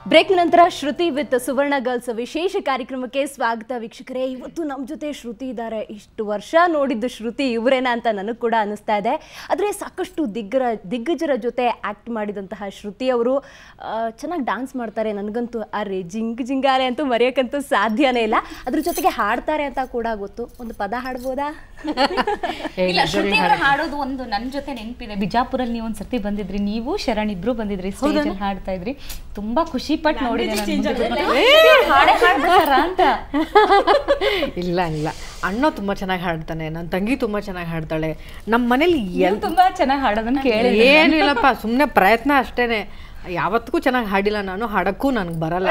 Break ನಂತರ ಶ್ರುತಿ with Suvarna girls ವಿಶೇಷ ಕಾರ್ಯಕ್ರಮಕ್ಕೆ ಸ್ವಾಗತ ವೀಕ್ಷಕರೇ ಇವತ್ತು ನಮ್ಮ ಜೊತೆ ಶ್ರುತಿ ಇದ್ದಾರೆ ಇಷ್ಟು ವರ್ಷ ನೋಡಿದ್ದು ಶ್ರುತಿ ಇವರೇನಾ ಅಂತ ನನಗೆ ಕೂಡ ಅನಿಸ್ತಾ ಇದೆ ಆದರೆ ಸಾಕಷ್ಟು ದಿಗ್ಗರ ದಿಗ್ಗಜರ ಜೊತೆ ಆ್ಯಕ್ಟ್ ಮಾಡಿದಂತಹ ಶ್ರುತಿ ಅವರು ಚೆನ್ನಾಗಿ ಡಾನ್ಸ್ ಮಾಡ್ತಾರೆ ನನಗಂತೂ ಅರೆ ಜಿಂಗ್ ಜಿಂಗಾರೆ ಅಂತೂ ಮರೆಯೋಕ್ಕಂತೂ ಸಾಧ್ಯನೇ ಇಲ್ಲ ಅದ್ರ ಜೊತೆಗೆ ಹಾಡ್ತಾರೆ ಅಂತ ಕೂಡ ಗೊತ್ತು ಒಂದು ಪದ ಹಾಡ್ಬೋದಾ ಇಲ್ಲ ಶ್ರುತಿ ಅವ್ರು ಹಾಡೋದು ಒಂದು ನನ್ನ ಜೊತೆ ನೆನಪಿದೆ ಬಿಜಾಪುರಲ್ಲಿ ನೀವು ಒಂದ್ಸತಿ ಬಂದಿದ್ರಿ ನೀವು ಶರಣ್ ಇಬ್ರು ಬಂದಿದ್ರಿ ಸ್ಟೇಜ್ ಅಲ್ಲಿ ಹಾಡ್ತಾ ಇದ್ರಿ ತುಂಬಾ ಖುಷಿ ಪಟ್ಟು ನೋಡಿದೆ ನಾನು ಮುಂದೆ ಕೂತ್ಕೊಂಡು. ಹಾಡೇ ಹಾಡ್ಬಿಡ್ತಾರಾ ಅಂತ ಇಲ್ಲ ಇಲ್ಲ ಅಣ್ಣ ತುಂಬಾ ಚೆನ್ನಾಗಿ ಹಾಡ್ತಾನೆ ನನ್ನ ತಂಗಿ ತುಂಬಾ ಚೆನ್ನಾಗಿ ಹಾಡ್ತಾಳೆ ನಮ್ಮ ಮನೇಲಿ ನೀವು ತುಂಬಾ ಚೆನ್ನಾಗಿ ಹಾಡೋದನ್ನ ಕೇಳಿ ಏನಿಲ್ಲಪ್ಪ ಸುಮ್ಮನೆ ಪ್ರಯತ್ನ ಅಷ್ಟೇನೆ ಯಾವತ್ತಿಗೂ ಚೆನ್ನಾಗಿ ಹಾಡಿಲ್ಲ ನಾನು ಹಾಡಕ್ಕೂ ನನಗೆ ಬರಲ್ಲ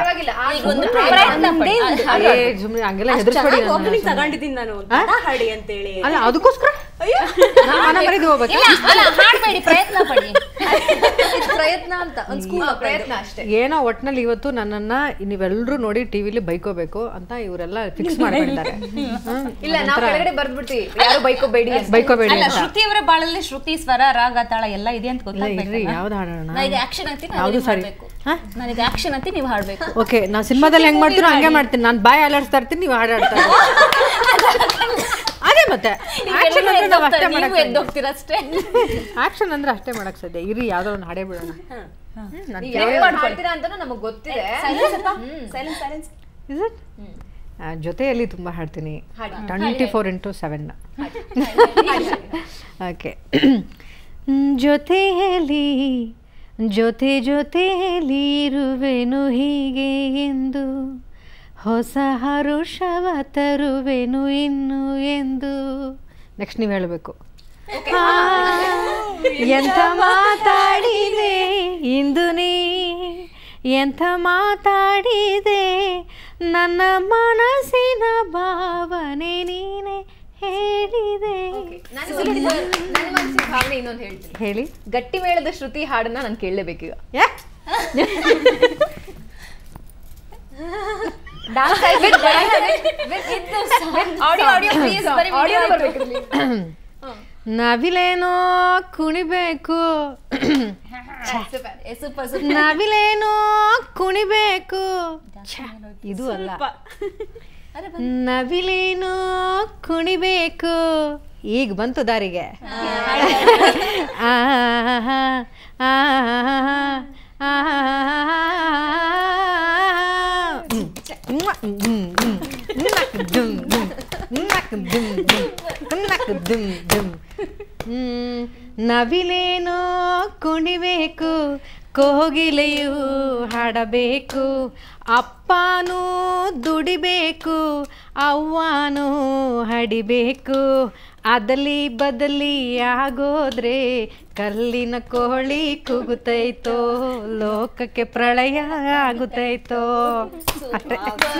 ಏ ಸುಮ್ಮನೆ ಹಂಗೆಲ್ಲ ಹೆದರ್ಸ್ಬೇಡಿ ನನ್ನನ್ನ. ತಗೊಂಡಿದ್ದೀನಿ ನಾನು ಪದ ಹಾಡಿ ಅಂತೇಳಿ ಅಲ್ಲ ಅದಕ್ಕೋಸ್ಕರ ನಾನು ಮಾನ ಮರ್ಯಾದೆ ಹೋಗ್ಬೇಕಾ ಹಾಡ್ಬೇಡಿ ಪ್ರಯತ್ನ ಪಡಿ ಪ್ರಯತ್ನ ಅಂತ ಒಂದು ಸ್ಕೂಲ್ ಪ್ರಯತ್ನ ಅಷ್ಟೇ ಏನೋ ಒಟ್ನಲ್ಲಿ ಇವತ್ತು ನನ್ನನ್ನ ನೀವೆಲ್ಲರೂ ನೋಡಿ ಟಿವಿಲಿ ಬೈಕೋಬೇಕು ಅಂತ ಇವರೆಲ್ಲ ಫಿಕ್ಸ್ ಮಾಡ್ಕೊಂಡಿದ್ದಾರೆ ಹ್ಮ್. ಇಲ್ಲ ನಾವು ಕೆಳಗಡೆ ಬರ್ದ್ಬಿಡ್ತೀವಿ ಯಾರು ಬೈಕೋಬೇಡಿ ಅಂತ ಬೈಕೋಬೇಡಿ ಅಲ್ಲ ಅಂತ ಶ್ರುತಿ ಅವರ ಬಾಳಲ್ಲಿ ಶ್ರುತಿ ಸ್ವರ ರಾಗ ತಾಳ ಎಲ್ಲ ಇದೆ ಅಂತ ಇಲ್ಲ ಇರ್ರಿ ಗೊತ್ತಾಗ್ಬೇಕು ಯಾವ್ದು ಹಾಡೋಣ ನನಗೆ ಆಕ್ಷನ್ ಅಂತಿ ಯಾವುದು ಸರಿ ಹಾ ನನಗೆ ಆಕ್ಷನ್ ಅಂತಿ ನೀವು ಹಾಡ್ಬೇಕು ಓಕೆ ನಾ ಸಿನಿಮಾದಲ್ಲಿ ಹೆಂಗ್ ಮಾಡ್ತೀನೋ ಹಂಗೆ ಮಾಡ್ತೀನಿ ನಾನು ಬಾಯ್ ಅಲಾಡ್ಸ್ತಾ ಇರ್ತೀನಿ ನೀವು ಹಾಡಾಡ್ತಾ ಇರ್ತೀರಿ. ಅದೇ ಮತ್ತೆ ಆಕ್ಷನ್ ಅಂದ್ರೆ ನಾವು ಅಷ್ಟೇ ನೀವು ಮಾಡಕ್ ಎದ್ದೋಗ್ತೀರಾ ಅಷ್ಟೇ ಆಕ್ಷನ್ ಅಂದ್ರೆ ಅಷ್ಟೇ ಮಾಡಕ್ ಸಾಧ್ಯ ಇರಿ ಯಾವ್ದೋ ಒಂದು ಹಾಡೇ ಬಿಡೋಣ ಹ್ಮ್, ನಾನ್ ನೀವ್ ಯಾವಾಗ ಮಾಡ್ತೀರಾ ಅಂತಾನು ನಮಗ್ ಗೊತ್ತಿದೆ ಸೈಲೆನ್ಸ್ ಸೈಲೆನ್ಸ್ Is it? ಆ, ಜೊತೆಯಲ್ಲಿ ತುಂಬ ಹಾಡ್ತೀನಿ twenty four into seven okay ಜೊತೆಯಲ್ಲಿ ಜೊತೆ ಜೊತೆಯಲ್ಲಿ ಇರುವೆನು ಹೀಗೆ ಎಂದು ಹೊಸ ಹರುಷವ ತರುವೆನು ಇನ್ನು ಎಂದು ನೆಕ್ಸ್ಟ್ ನೀವು ಹೇಳಬೇಕು ಎಂಥ ಮಾತಾಡಿದೆ ಇಂದು ನೀ ಎಂಥ ಮಾತಾಡಿದೆ ನನ್ನ ಮನಸ್ಸಿನ ಭಾವನೆ ನೀನೆ ಹೇಳಿದೆ ನಾನು ನನ್ನ ಮನಸ್ಸಿನ ಭಾವನೆ ಇನ್ನೊಂದು ಹೇಳ್ತೀನಿ ಹೇಳಿ ಗಟ್ಟಿ ಮೇಳದ ಶ್ರುತಿ ಹಾಡನ್ನ ನಾನು ಕೇಳಲೇಬೇಕೀಗ yeah dance audio audio please ಬರೀ ಆಡಿಯೋ ಬರ್ಬೇಕಿರ್ಲಿ ನವಿಲೇನೋ ಕುಣಿಬೇಕು ಸೂಪರ್ ನವಿಲೇನೋ ಕುಣಿಬೇಕು ಛ, ಇದು ಅಲ್ಲ ನವಿಲೇನೋ ಕುಣಿಬೇಕು ಈಗ ಬಂತು ದಾರಿಗೆ ಆಹಾ, ಆಹಾ, ಆಹಾ. ಹ್ಮ್. ಹ್ಮ್, ಹ್ಮ್, ಹ್ಮ್. ನಕ್ ದುಮ್ ದುಮ್. ನಕ್ ದುಮ್ ದುಮ್. ನಕ್ ದುಮ್ ದುಮ್. ಹ್ಮ್. ನವಿಲೇನೋ ಕುಣಿಬೇಕು ಕೋಗಿಲೆಯು ಹಾಡಬೇಕು ಅಪ್ಪನೂ ದುಡಿಬೇಕು ಅವ್ವಾನೂ ಹಡಿಬೇಕು ಅದಲಿ ಬದಲಿ ಆಗೋದ್ರೆ ಕಲ್ಲಿನ ಕೋಳಿ ಕೂಗುತ್ತೈತೋ ಲೋಕಕ್ಕೆ ಪ್ರಳಯ ಆಗುತ್ತೈತೋ ಅಷ್ಟೇ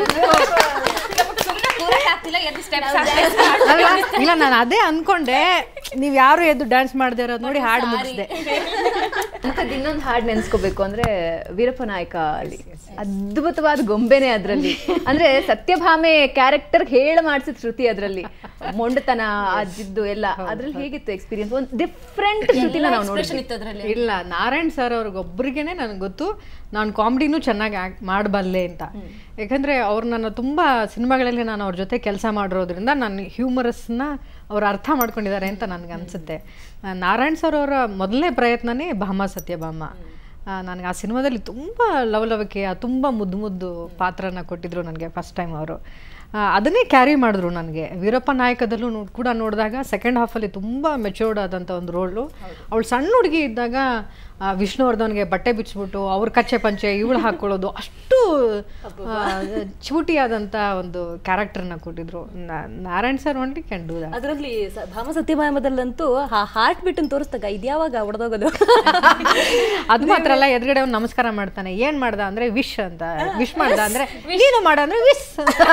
ಅಲ್ವಾ? ಇಲ್ಲ ನಾನು ಅದೇ ಅನ್ಕೊಂಡೆ ನೀವ್ ಯಾರು ಎದ್ದು ಡ್ಯಾನ್ಸ್ ಮಾಡದೇ ಇರೋದು ನೋಡಿ ಹಾಡು ಮುಗಿಸ್ದೆ ಅಂಥದ್ದು ಇನ್ನೊಂದು ಹಾಡು ನೆನ್ಸ್ಕೋಬೇಕು ಅಂದ್ರೆ ವೀರಪ್ಪ ನಾಯಕ ಅಲ್ಲಿ ಅದ್ಭುತವಾದ ಗೊಂಬೆನೆ ಅದ್ರಲ್ಲಿ ಅಂದ್ರೆ ಸತ್ಯಭಾಮೆ ಕ್ಯಾರೆಕ್ಟರ್ ಹೇಳ ಮಾಡಿಸಿದ ಶ್ರುತಿ ಅದ್ರಲ್ಲಿ ಮೊಂಡತನ ಅಜ್ಜಿದ್ದು ಎಲ್ಲ ಅದ್ರಲ್ಲಿ ಹೇಗಿತ್ತು ಎಕ್ಸ್ಪೀರಿಯನ್ಸ್ ಒಂದು ಡಿಫ್ರೆಂಟ್ ಶ್ರುತಿನ ನಾವು ನೋಡಿದ್ವಿ ಇಲ್ಲ ನಾರಾಯಣ್ ಸರ್ ಅವ್ರಿಗೊಬ್ಬರಿಗೇನೆ ನನಗೆ ಗೊತ್ತು ನಾನು ಕಾಮಿಡಿನೂ ಚೆನ್ನಾಗಿ ಆ್ಯಕ್ಟ್ ಮಾಡಬಲ್ಲೆ ಅಂತ ಯಾಕಂದರೆ ಅವ್ರು ನನ್ನ ತುಂಬ ಸಿನಿಮಾಗಳಲ್ಲಿ ನಾನು ಅವ್ರ ಜೊತೆ ಕೆಲಸ ಮಾಡಿರೋದ್ರಿಂದ ನಾನು ಹ್ಯೂಮರಸ್ನ ಅವ್ರು ಅರ್ಥ ಮಾಡ್ಕೊಂಡಿದ್ದಾರೆ ಅಂತ ನನಗೆ ಅನಿಸುತ್ತೆ ನಾರಾಯಣ್ ಸರ್ ಅವರ ಮೊದಲನೇ ಪ್ರಯತ್ನನೇ ಭಾಮ ಸತ್ಯಭಾಮ ನನಗೆ ಆ ಸಿನಿಮಾದಲ್ಲಿ ತುಂಬ ಲವಲವಿಕೆ ತುಂಬ ಮುದ್ದು ಮುದ್ದು ಪಾತ್ರನ ಕೊಟ್ಟಿದ್ರು ನನಗೆ ಫಸ್ಟ್ ಟೈಮ್ ಅವರು ಅದನ್ನೇ ಕ್ಯಾರಿ ಮಾಡಿದ್ರು ನನಗೆ ವೀರಪ್ಪ ನಾಯಕದಲ್ಲೂ ನೋ- ಕೂಡ ನೋಡಿದಾಗ ಸೆಕೆಂಡ್ ಹಾಫಲ್ಲಿ ತುಂಬ ಮೆಚೂರ್ಡ್ ಆದಂಥ ಒಂದು ರೋಲು ಅವಳು ಸಣ್ಣ ಹುಡುಗಿ ಇದ್ದಾಗ ಆ, ವಿಷ್ಣುವರ್ಧನ್ಗೆ ಬಟ್ಟೆ ಬಿಚ್ಚಿಬಿಟ್ಟು ಅವ್ರ ಕಚ್ಚೆ ಪಂಚೆ ಇವಳು ಹಾಕ್ಕೊಳ್ಳೋದು ಅಷ್ಟು ಆ, ಚೂಟಿಯಾದಂಥ ಒಂದು ಕ್ಯಾರೆಕ್ಟರ್ನ ಕೊಟ್ಟಿದ್ರು ನಾ- Narayan sir only can do that ಅದರಲ್ಲಿ ಭಾಮ ಸತ್ಯಭಾಮದಲ್ಲಂತೂ ಹಾರ್ಟ್ ಬಿಟ್ಟನ್ನು ತೋರಿಸ್ದಾಗ ಇದ್ಯಾವಾಗ ಹೊಡೆದೋಗೋದು ಅದು ಮಾತ್ರ ಅಲ್ಲ ಎದುರುಗಡೆ ಅವ್ನು ನಮಸ್ಕಾರ ಮಾಡ್ತಾನೆ ಏನ್ ಮಾಡ್ದ ಅಂದ್ರೆ ವಿಶ್ ಅಂತ ವಿಶ್ ಮಾಡ್ದ ಅಂದ್ರೆ ನೀನು ಮಾಡ ಅಂದ್ರೆ ವಿಶ್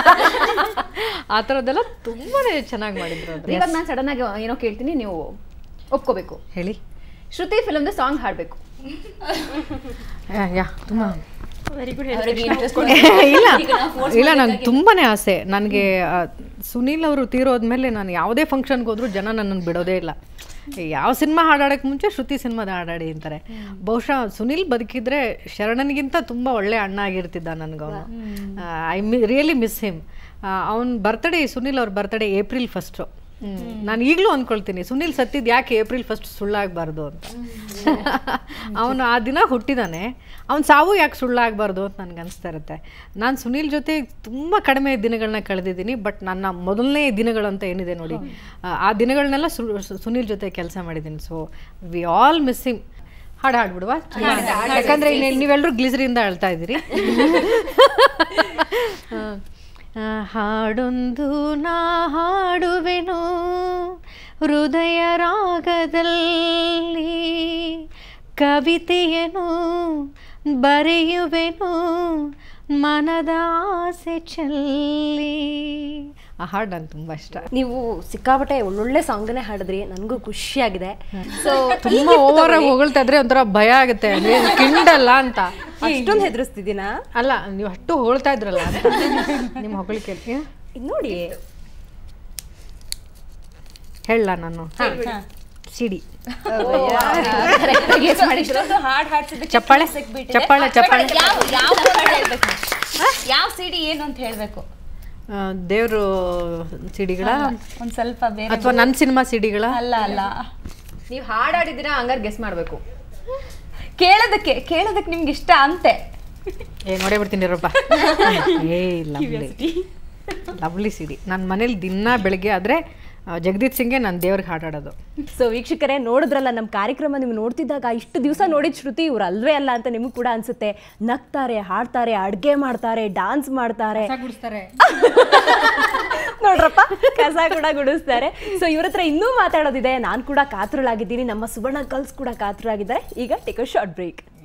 ಆ ಥರದ್ದೆಲ್ಲ ತುಂಬಾನೇ ಚೆನ್ನಾಗಿ ಮಾಡಿದ್ರು ಅದು ಇವಾಗ ನಾನು ಸಡನ್ ಆಗಿ ಏನೋ ಕೇಳ್ತೀನಿ ನೀವು ಒಪ್ಕೋಬೇಕು ಹೇಳಿ ಶ್ರುತಿ ಫಿಲಮ್ದ ಸಾಂಗ್ ಹಾಡ್ಬೇಕು ಯಾ, ಯಾ ತುಂಬ ಅವ್ರಿಗೆ interest ಇಲ್ಲ ಈಗ ನಾವು force ಇಲ್ಲ ನಂಗೆ ತುಂಬಾನೇ ಆಸೆ ನನಗೆ ಸುನೀಲ್ ಅವರು ತೀರೋದ್ಮೇಲೆ ನಾನು ಯಾವುದೇ ಫಂಕ್ಷನ್ಗೆ ಹೋದ್ರು ಜನ ನನ್ನನ್ನು ಬಿಡೋದೇ ಇಲ್ಲ ಯಾವ ಸಿನಿಮಾ ಹಾಡಾಡಕ್ಕೆ ಮುಂಚೆ ಶ್ರುತಿ ಸಿನಿಮಾದ ಹಾಡಾಡಿ ಅಂತಾರೆ ಬಹುಶಃ ಸುನೀಲ್ ಬದುಕಿದ್ರೆ ಶರಣನಿಗಿಂತ ತುಂಬ ಒಳ್ಳೆ ಅಣ್ಣ ಆಗಿರ್ತಿದ್ದ ನನಗವನು I me really miss him ಅವನ ಬರ್ತಡೇ ಸುನೀಲ್ ಅವ್ರ ಬರ್ತಡೇ ಏಪ್ರಿಲ್ ಫಸ್ಟು ನಾನು ಈಗಲೂ ಅಂದ್ಕೊಳ್ತೀನಿ ಸುನೀಲ್ ಸತ್ತಿದ್ದು ಯಾಕೆ ಏಪ್ರಿಲ್ ಫಸ್ಟ್ ಸುಳ್ಳಾಗಬಾರ್ದು ಅಂತ ಅವನು ಆ ದಿನ ಹುಟ್ಟಿದಾನೆ ಅವ್ನ ಸಾವು ಯಾಕೆ ಸುಳ್ಳಾಗಬಾರ್ದು ಅಂತ ನನಗೆ ಅನಿಸ್ತಾ ಇರುತ್ತೆ ನಾನು ಸುನೀಲ್ ಜೊತೆ ತುಂಬ ಕಡಿಮೆ ದಿನಗಳನ್ನ ಕಳೆದಿದ್ದೀನಿ ಬಟ್ ನನ್ನ ಮೊದಲನೇ ದಿನಗಳು ಅಂತ ಏನಿದೆ ನೋಡಿ ಆ- ಆ ದಿನಗಳನ್ನೆಲ್ಲ ಸು- ಸು- ಸುನೀಲ್ ಜೊತೆ ಕೆಲಸ ಮಾಡಿದ್ದೀನಿ ಸೊ ವಿ ಆಲ್ ಮಿಸ್ಸಿಂಗ್ ಹಾಡು ಹಾಡ್ಬಿಡುವ ಯಾಕಂದ್ರೆ ಇನ್ನು ನೀವೆಲ್ಲರೂ ಗ್ಲಿಸರಿಂದ ಅಳ್ತಾ ಇದ್ದೀರಿ ಆ, ಹಾಡೊಂದು ನಾ ಹಾಡುವೆನು ಹೃದಯ ರಾಗದಲ್ಲಿ ಕವಿತೆಯನು ಬರೆಯುವೆನು ಮನದ ಆಸೆ ಚೆಲ್ಲಿ ಆ ಹಾಡು ನಂಗೆ ತುಂಬ ಇಷ್ಟ ನೀವು ಸಿಕ್ಕಾಪಟ್ಟೆ ಒಳ್ಳೊಳ್ಳೆ ಸಾಂಗ್ನೇ ಹಾಡಿದ್ರಿ ನನಗೂ ಖುಷಿಯಾಗಿದೆ ಸೊ ತುಂಬ ಓವರ್ ಹೊಗಳ್ತಾ ಇದ್ರೆ ಒಂಥರ ಭಯ ಆಗುತ್ತೆ ಅದೇನ್ ಕಿಂಡಲ್ಲ ಅಂತ ಅಷ್ಟೊಂದು ಹೆದರಿಸ್ತಿದ್ದೀನಾ ಅಲ್ಲ ನೀವು ಅಷ್ಟು ಹೊಗಳ್ತಾ ಇದ್ರಲ್ಲ ಅಂತ ನಿಮ್ಮ ಹೊಗಳಿಕೆ ಇದ್ ನೋಡಿ ಹೇಳ ನಾನು ಸಿಡಿ ಇಷ್ಟೊಂದು ಹಾಡ್ ಹಾಡ್ಸಿದ್ದಕ್ಕೆ ಚಪ್ಪಾಳೆ ಸಿಕ್ಬಿಟ್ಟಿದೆ. ಚಪ್ಪಾಳೆ ಚಪ್ಪಾಳೆ ಯಾವ ಯಾವ ಹಾಡ್ ಹೇಳ್ಬೇಕು ಯಾವ ಸಿಡಿ ಏನು ಅಂತ ಹೇಳ್ಬೇಕು ದೇವರು ಸಿಡಿಗಳ ಒಂದ್ ಸ್ವಲ್ಪ ಬೇರೆ ಅಥವಾ ನನ್ನ ಸಿನಿಮಾ ಸಿಡಿಗಳ ಅಲ್ಲ ಅಲ್ಲ ನೀವು ಹಾಡಾಡಿದ್ದೀರಾ ಹಂಗಾರೆ ಗೆಸ್ ಮಾಡ್ಬೇಕು ಕೇಳೋದಕ್ಕೆ ಕೇಳೋದಕ್ಕೆ ನಿಮ್ಗೆ ಇಷ್ಟ ಅಂತೆ ಏ ನೋಡೇ ಬಿಡ್ತೀನಿ ರೊಬ್ಬ ಏ ಲವ್ಲಿ ಲವ್ಲಿ ಸಿಡಿ ನನ್ನ ಮನೇಲಿ ದಿನ ಬೆಳಗ್ಗೆ ಆದರೆ ಜಗದೀತ್ ಸಿಂಗ್ಗೆ ನಾನು ದೇವ್ರಿಗೆ ಹಾಡಾಡೋದು ಸೊ ವೀಕ್ಷಕರೇ ನೋಡಿದ್ರಲ್ಲ ನಮ್ಮ ಕಾರ್ಯಕ್ರಮ ನೀವು ನೋಡ್ತಿದ್ದಾಗ ಇಷ್ಟು ದಿವಸ ನೋಡಿದ ಶ್ರುತಿ ಇವ್ರು ಅಲ್ವೇ ಅಲ್ಲ ಅಂತ ನಿಮಗೂ ಕೂಡ ಅನ್ಸುತ್ತೆ ನಗ್ತಾರೆ ಹಾಡ್ತಾರೆ ಅಡ್ಗೆ ಮಾಡ್ತಾರೆ ಡಾನ್ಸ್ ಮಾಡ್ತಾರೆ ಗುಡಿಸ್ತಾರೆ ನೋಡ್ರಪ್ಪ ಕಸ ಕೂಡ ಗುಡಿಸ್ತಾರೆ ಸೊ ಇವ್ರ ಹತ್ರ ಇನ್ನೂ ಮಾತಾಡೋದಿದೆ ನಾನು ಕೂಡ ಕಾತುರಳಾಗಿದ್ದೀನಿ ನಮ್ಮ ಸುವರ್ಣ ಗರ್ಲ್ಸ್ ಕೂಡ ಕಾತುರಾಗಿದ್ದಾರೆ ಈಗ ಟೇಕ್ ಅ ಶಾರ್ಟ್ ಬ್ರೇಕ್